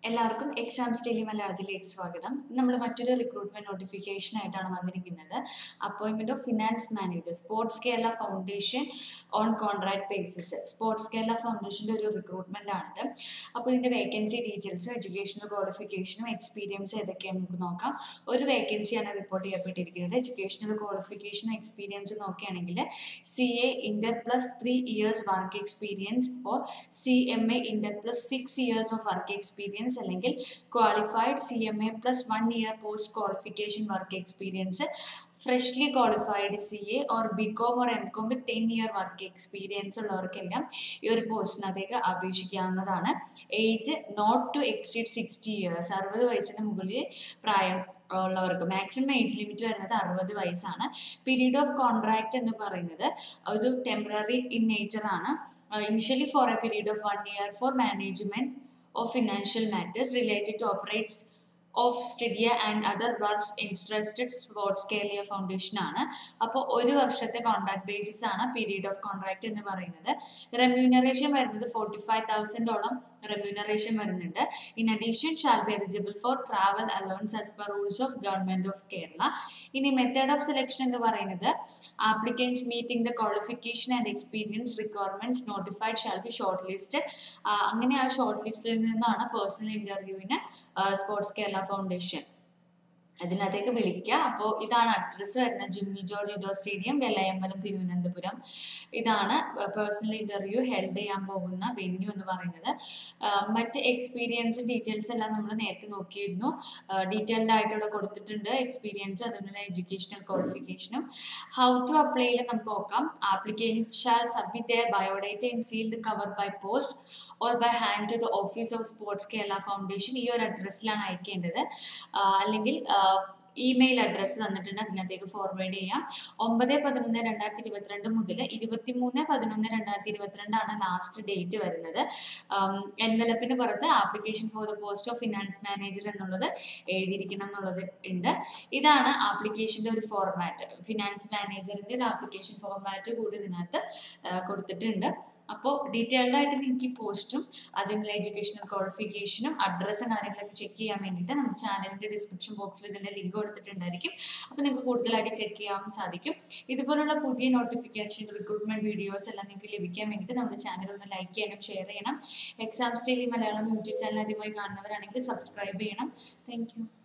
എല്ലാവർക്കും exams daily മലയാളത്തിലേക്ക് സ്വാഗതം നമ്മൾ മറ്റൊരു റിക്രൂട്ട്മെന്റ് നോട്ടിഫിക്കേഷൻ ആയിട്ടാണ് വന്നിരിക്കുന്നത് അപ്പോയിൻമെന്റ് of finance manager sports Kerala foundation on contract basis sports Kerala ഫൗണ്ടേഷൻ്റെ ഒരു റിക്രൂട്ട്മെന്റ് ആണിത് അപ്പോൾ ഇതിന്റെ വേക്കൻസി ഡീറ്റെയിൽസും എഡ്യൂക്കേഷണൽ ക്വാളിഫിക്കേഷനും എക്സ്പീരിയൻസ് ഏതൊക്കെയാണെന്ന് നമുക്ക് നോക്കാം ഒരു വേക്കൻസിയാണ് റിപ്പോർട്ട് ചെയ്യപ്പെട്ടിരിക്കുന്നത് എഡ്യൂക്കേഷണൽ ക്വാളിഫിക്കേഷനും എക്സ്പീരിയൻസും നോക്കുകയാണെങ്കിൽ C A inter plus three years work experience or C M A inter plus six years of work experience അല്ലെങ്കിൽ qualified C M A plus one year post qualification work experience freshly qualified C A or B com or M com with ten year work experience ഉള്ളവർക്കെല്ലാം ഈ ഒരു പോസ്റ്റിനകത്തേക്ക് അപേക്ഷിക്കാവുന്നതാണ് age not to exceed sixty years അറുപത് വയസ്സിന് മുകളിൽ പ്രായം ഉള്ളവർക്ക് മാക്സിമം ഏജ് ലിമിറ്റ് വരുന്നത് അറുപത് വയസ്സാണ് പീരീഡ് ഓഫ് കോൺട്രാക്ട് എന്ന് പറയുന്നത് ഒരു ടെമ്പററി ഇൻ നേച്ചർ ആണ് initially for a period of one year for management of financial matters related to operates of stadia and other works interested sports Keraleeya foundation ആണ് അപ്പോൾ ഒരു വർഷത്തെ കോൺട്രാക്ട് ബേസിസ് ആണ് period of contract എന്ന് പറയുന്നത് remuneration വരുന്നത് forty five തൗസൻഡോളം remuneration വരുന്നുണ്ട് in addition shall be eligible for travel allowance as per rules of government of Kerala ഇനി മെത്തേഡ് ഓഫ് സെലക്ഷൻ എന്ന് പറയുന്നത് applicants meeting the qualification and experience requirements notified shall be short listed അങ്ങനെ ആ short ലിസ്റ്റിൽ നിന്നാണ് personal ഇന്റർവ്യൂവിന് sports Kerala foundation അതിനകത്തേക്ക് വിളിക്കുക അപ്പോൾ ഇതാണ് അഡ്രസ്സ് വരുന്നത് ജിമ്മി ജോർജ് ഇൻഡോർ സ്റ്റേഡിയം വെള്ളയമ്പലം തിരുവനന്തപുരം ഇതാണ് പേഴ്സണൽ ഇന്റർവ്യൂ ഹെൽഡ് ചെയ്യാൻ പോകുന്ന വെന്യൂ എന്ന് പറയുന്നത് മറ്റ് എക്സ്പീരിയൻസ് ഡീറ്റെയിൽസ് എല്ലാം നമ്മൾ നേരത്തെ നോക്കിയിരുന്നു ഡീറ്റെയിൽഡ് ആയിട്ട് ഇവിടെ കൊടുത്തിട്ടുണ്ട് എക്സ്പീരിയൻസ് അതുപോലെ എഡ്യൂക്കേഷണൽ ക്വാളിഫിക്കേഷനും ഹൗ ടു അപ്ലൈയിൽ നമുക്ക് നോക്കാം application shall submit their biodata in sealed cover by post or by hand to the office of sports Kerala foundation ഈ ഒരു അഡ്രസ്സിലാണ് അയക്കേണ്ടത് അല്ലെങ്കിൽ ഇമെയിൽ അഡ്രസ്സ് തന്നിട്ടുണ്ട് അതിനകത്തേക്ക് ഫോർവേഡ് ചെയ്യാം ഒമ്പത് പതിനൊന്ന് രണ്ടായിരത്തി ഇരുപത്തിരണ്ട് മുതൽ ഇരുപത്തി മൂന്ന് പതിനൊന്ന് രണ്ടായിരത്തി ഇരുപത്തിരണ്ടാണ് ലാസ്റ്റ് ഡേറ്റ് വരുന്നത് എൻവലപ്പിന് പുറത്ത് application for the post of finance manager എന്നുള്ളത് എഴുതിയിരിക്കണം എന്നുള്ളത് ഉണ്ട് ഇതാണ് ആപ്ലിക്കേഷൻ്റെ ഒരു ഫോർമാറ്റ് ഫിനാൻസ് മാനേജറിൻ്റെ ഒരു ആപ്ലിക്കേഷൻ ഫോർമാറ്റ് കൂടി ഇതിനകത്ത് കൊടുത്തിട്ടുണ്ട് അപ്പോൾ ഡീറ്റെയിൽഡ് ആയിട്ട് നിങ്ങൾക്ക് ഈ പോസ്റ്റും അതിനുള്ള എഡ്യൂക്കേഷണൽ ക്വാളിഫിക്കേഷനും അഡ്രസ്സും കാര്യങ്ങളൊക്കെ ചെക്ക് ചെയ്യാൻ വേണ്ടിയിട്ട് നമ്മുടെ ചാനലിൻ്റെ ഡിസ്ക്രിപ്ഷൻ ബോക്സിൽ ഇതിൻ്റെ ലിങ്ക് കൊടുത്തിട്ടുണ്ടായിരിക്കും അപ്പോൾ നിങ്ങൾക്ക് കൂടുതലായിട്ട് ചെക്ക് ചെയ്യാൻ സാധിക്കും ഇതുപോലുള്ള പുതിയ നോട്ടിഫിക്കേഷൻ റിക്രൂട്ട്മെന്റ് വീഡിയോസ് എല്ലാം നിങ്ങൾക്ക് ലഭിക്കാൻ വേണ്ടിയിട്ട് നമ്മുടെ ചാനൽ ഒന്ന് ലൈക്ക് ചെയ്യണം ഷെയർ ചെയ്യണം Exams Daily Malayalam YouTube channel ആദ്യമായി കാണുന്നവരാണെങ്കിൽ സബ്സ്ക്രൈബ് ചെയ്യണം താങ്ക്